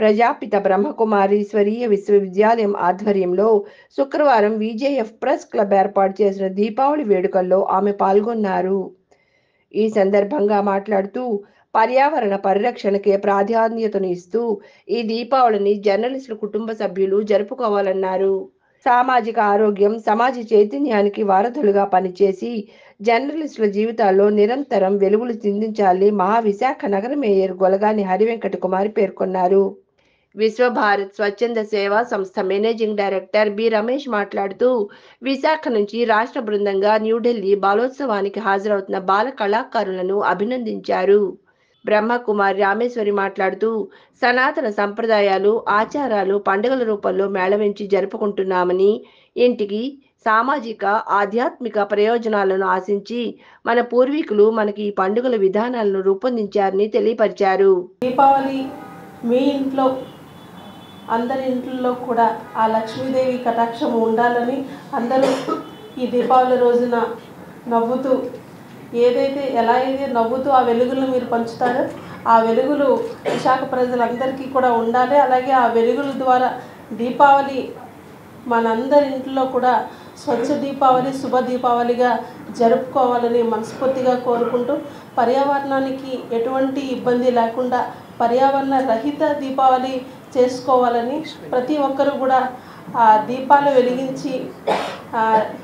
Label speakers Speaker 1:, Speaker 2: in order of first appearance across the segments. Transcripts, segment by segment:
Speaker 1: ప్రజాపిత బ్రహ్మకుమారీశ్వరీయ విశ్వవిద్యాలయం ఆధ్వర్యంలో శుక్రవారం విజేఎఫ్ ప్రెస్ క్లబ్ ఏర్పాటు చేసిన దీపావళి వేడుకల్లో ఆమె పాల్గొన్నారు ఈ సందర్భంగా మాట్లాడుతూ పర్యావరణ పరిరక్షణకే ప్రాధాన్యతను ఇస్తూ ఈ దీపావళిని జర్నలిస్టుల కుటుంబ సభ్యులు జరుపుకోవాలన్నారు సామాజిక ఆరోగ్యం సమాజ చైతన్యానికి వారధులుగా పనిచేసి జర్నలిస్టుల జీవితాల్లో నిరంతరం వెలుగులు చిందించాలని మహావిశాఖ నగర మేయర్ గొలగాని హరివెంకట కుమారి పేర్కొన్నారు విశ్వభారత్ స్వచ్ఛంద సేవా సంస్థ మేనేజింగ్ డైరెక్టర్ బి రమేష్ మాట్లాడుతూ విశాఖ నుంచి రాష్ట్ర బృందంగా న్యూఢిల్లీ బాలోత్సవానికి హాజరవుతున్న బాల కళాకారులను అభినందించారు బ్రహ్మకుమారి రామేశ్వరి మాట్లాడుతూ సనాతన సంప్రదాయాలు ఆచారాలు పండుగల రూపంలో మేళవించి జరుపుకుంటున్నామని ఇంటికి సామాజిక ఆధ్యాత్మిక ప్రయోజనాలను ఆశించి మన పూర్వీకులు మనకి ఈ పండుగల విధానాలను రూపొందించారని తెలియపరిచారు
Speaker 2: దీపావళి మీ ఇంట్లో అందరి ఇంట్లో కూడా ఆ లక్ష్మీదేవి కటాక్షం ఉండాలని అందరూ ఈ దీపావళి రోజున నవ్వుతూ ఏదైతే ఎలా అయితే నవ్వుతూ ఆ వెలుగులను మీరు పంచుతారో ఆ వెలుగులు విశాఖ ప్రజలందరికీ కూడా ఉండాలి అలాగే ఆ వెలుగుల ద్వారా దీపావళి మనందరి ఇంట్లో కూడా స్వచ్ఛ దీపావళి శుభ దీపావళిగా జరుపుకోవాలని మనస్ఫూర్తిగా కోరుకుంటూ పర్యావరణానికి ఎటువంటి ఇబ్బంది లేకుండా పర్యావరణ రహిత దీపావళి చేసుకోవాలని ప్రతి ఒక్కరూ కూడా ఆ దీపాలు వెలిగించి ఆ,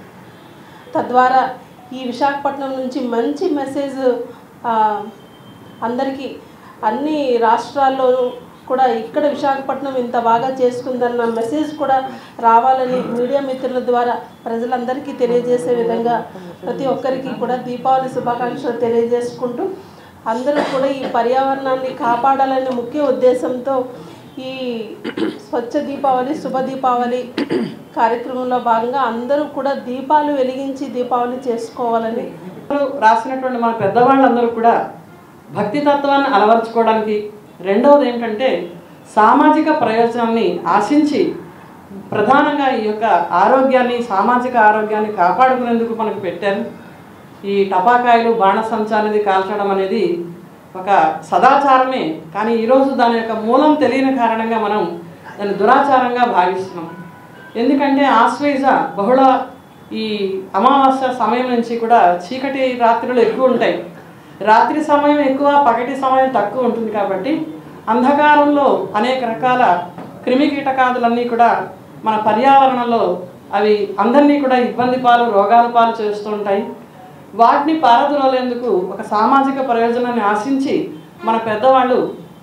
Speaker 2: తద్వారా ఈ విశాఖపట్నం నుంచి మంచి మెసేజ్ ఆ, అందరికీ అన్ని రాష్ట్రాల్లోనూ కూడా ఇక్కడ విశాఖపట్నం ఇంత బాగా చేసుకుందన్న మెసేజ్ కూడా రావాలని మీడియా మిత్రుల ద్వారా ప్రజలందరికీ తెలియజేసే విధంగా ప్రతి ఒక్కరికి కూడా దీపావళి శుభాకాంక్షలు తెలియజేసుకుంటూ అందరూ కూడా ఈ పర్యావరణాన్ని కాపాడాలనే ముఖ్య ఉద్దేశంతో ఈ స్వచ్ఛ దీపావళి శుభ దీపావళి కార్యక్రమంలో భాగంగా అందరూ కూడా దీపాలు వెలిగించి దీపావళి చేసుకోవాలని
Speaker 3: రాసినటువంటి మన పెద్దవాళ్ళందరూ కూడా భక్తి తత్వాన్ని అలవర్చుకోవడానికి రెండవది ఏంటంటే సామాజిక ప్రయోజనాన్ని ఆశించి ప్రధానంగా ఈ యొక్క ఆరోగ్యాన్ని సామాజిక ఆరోగ్యాన్ని కాపాడుకునేందుకు మనకు పెట్టారు ఈ టపాకాయలు బాణసంచా అనేది కాల్చడం అనేది ఒక సదాచారమే కానీ ఈరోజు దాని యొక్క మూలం తెలియని కారణంగా మనం దాన్ని దురాచారంగా భావిస్తున్నాం ఎందుకంటే ఆశ్వేజ బహుళ ఈ అమావాస్య సమయం నుంచి కూడా చీకటి రాత్రులు ఎక్కువ ఉంటాయి రాత్రి సమయం ఎక్కువ పగటి సమయం తక్కువ ఉంటుంది కాబట్టి అంధకారంలో అనేక రకాల క్రిమి కీటకాదులన్నీ కూడా మన పర్యావరణంలో అవి అందరినీ కూడా ఇబ్బంది పాలు రోగాల పాలు చేస్తూ ఉంటాయి వాటిని పారద్రోలేందుకు ఒక సామాజిక ప్రయోజనాన్ని ఆశించి మన పెద్దవాళ్ళు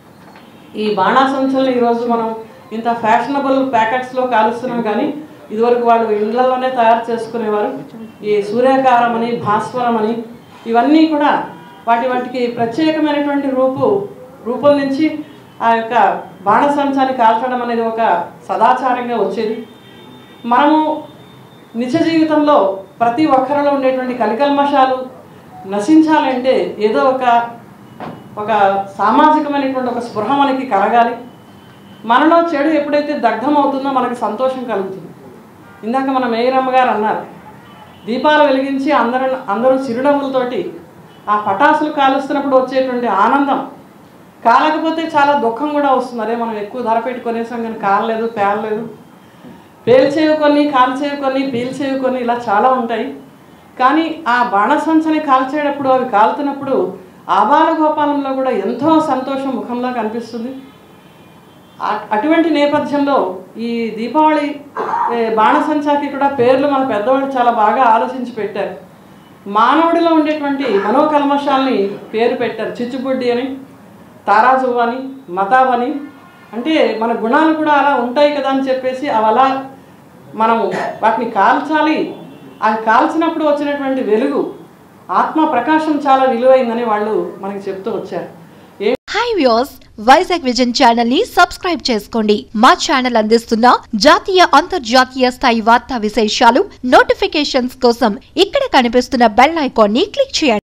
Speaker 3: ఈ బాణాసంచులను ఈరోజు మనం ఇంత ఫ్యాషనబుల్ ప్యాకెట్స్లో కాలుస్తున్నాం కానీ ఇదివరకు వాళ్ళు ఇండ్లలోనే తయారు చేసుకునేవారు ఈ సూర్యకారం అని భాస్వరం అని ఇవన్నీ కూడా వాటి వాటికి ప్రత్యేకమైనటువంటి రూపు రూపొందించి ఆ యొక్క బాణసంచాన్ని కాల్చడం అనేది ఒక సదాచారంగా వచ్చేది మనము నిజ జీవితంలో ప్రతి ఒక్కరిలో ఉండేటువంటి కలికల్మషాలు నశించాలంటే ఏదో ఒక ఒక సామాజికమైనటువంటి ఒక స్పృహ మనకి కలగాలి మనలో చెడు ఎప్పుడైతే దగ్ధం అవుతుందో మనకి సంతోషం కలుగుతుంది ఇందాక మన మేయరమ్మ గారు అన్నారు దీపాలు వెలిగించి అందరూ అందరూ చిరునవ్వులతోటి ఆ పటాసులు కాలుస్తున్నప్పుడు వచ్చేటువంటి ఆనందం కాలకపోతే చాలా దుఃఖం కూడా వస్తుంది అరే మనం ఎక్కువ ధర పెట్టి కొనేసాం కానీ కాలలేదు పేలలేదు పేల్చేవి కొన్ని కాల్చేవి కొన్ని పీల్చేవి కొన్ని ఇలా చాలా ఉంటాయి కానీ ఆ బాణసంచని కాల్చేటప్పుడు అవి కాలుతున్నప్పుడు ఆబాల గోపాలంలో కూడా ఎంతో సంతోషం ముఖంలో కనిపిస్తుంది ఆ- అటువంటి నేపథ్యంలో ఈ దీపావళి ఏ, బాణసంచాకి కూడా పేర్లు మన పెద్దవాళ్ళు చాలా బాగా ఆలోచించి పెట్టారు మానవుడిలో ఉండేటువంటి మనోకల్మషాల్ని పేరు పెట్టారు చిచ్చుబుడ్డి అని తారాజువ్వు అని మతాబ్ అని అంటే మన గుణాలు కూడా అలా ఉంటాయి కదా అని చెప్పేసి అవి అలా మనము వాటిని కాల్చాలి అది కాల్చినప్పుడు వచ్చినటువంటి వెలుగు ఆత్మ ప్రకాశం చాలా విలువైందని వాళ్ళు మనకి చెప్తూ వచ్చారు ఏ
Speaker 4: hi views Vizag vision channel ని సబ్స్క్రైబ్ చేసుకోండి మా ఛానల్ అందిస్తున్న జాతీయ అంతర్జాతీయ స్థాయి వార్తా విశేషాలు నోటిఫికేషన్స్ కోసం ఇక్కడ కనిపిస్తున్న బెల్ ఐకాన్ ని క్లిక్ చేయండి